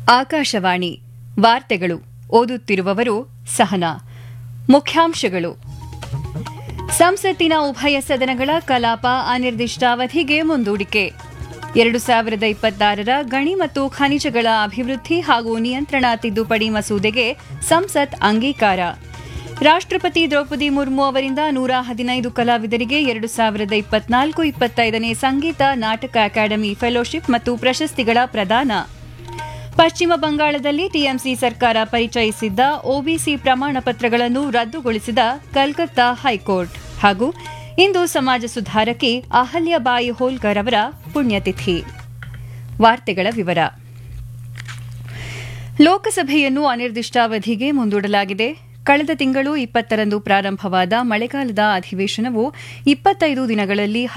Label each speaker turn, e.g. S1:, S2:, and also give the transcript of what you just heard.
S1: ಆಕಾಶವಾಣಿ ವಾರ್ತೆಗಳು ಓದುತ್ತಿರುವವರು ಸಹನಾ ಮುಖ್ಯಾಂಶಗಳು ಸಂಸತ್ತಿನ ಉಭಯ ಸದನಗಳ ಕಲಾಪ ಅನಿರ್ದಿಷ್ಟಾವಧಿಗೆ ಮುಂದೂಡಿಕೆ ಎರಡು ಸಾವಿರದ ಇಪ್ಪತ್ತಾರರ ಗಣಿ ಮತ್ತು ಖನಿಜಗಳ ಅಭಿವೃದ್ಧಿ ಹಾಗೂ ನಿಯಂತ್ರಣ ತಿದ್ದುಪಡಿ ಮಸೂದೆಗೆ ಸಂಸತ್ ಅಂಗೀಕಾರ ರಾಷ್ಟ್ರಪತಿ ದ್ರೌಪದಿ ಮುರ್ಮು ಅವರಿಂದ ನೂರ ಹದಿನೈದು ಕಲಾವಿದರಿಗೆ ಎರಡು ಸಾವಿರದ ಇಪ್ಪತ್ನಾಲ್ಕು ಇಪ್ಪತ್ತೈದನೇ ಸಂಗೀತ ನಾಟಕ ಅಕಾಡೆಮಿ ಫೆಲೋಶಿಪ್ ಮತ್ತು ಪ್ರಶಸ್ತಿಗಳ ಪ್ರದಾನ ಪಶ್ಚಿಮ ಬಂಗಾಳದಲ್ಲಿ ಟಿಎಂಸಿ ಸರ್ಕಾರ ಪರಿಚಯಿಸಿದ್ದ ಒಬಿಸಿ ಪ್ರಮಾಣ ಪತ್ರಗಳನ್ನು ರದ್ದುಗೊಳಿಸಿದ ಕಲ್ಕತ್ತಾ ಹೈಕೋರ್ಟ್ ಹಾಗೂ ಇಂದು ಸಮಾಜ ಸುಧಾರಕಿ ಅಹಲ್ಯಬಾಯಿ ಹೋಲ್ಕರ್ ಅವರ ಪುಣ್ಯತಿಥಿ ವಾರ್ತೆಗಳ ವಿವರ ಲೋಕಸಭೆಯನ್ನು ಅನಿರ್ದಿಷ್ಟಾವಧಿಗೆ ಮುಂದೂಡಲಾಗಿದೆ ಕಳೆದ ತಿಂಗಳು ಇಪ್ಪತ್ತರಂದು ಪ್ರಾರಂಭವಾದ ಮಳೆಗಾಲದ ಅಧಿವೇಶನವು ಇಪ್ಪತ್ತೈದು ದಿನಗಳಲ್ಲಿ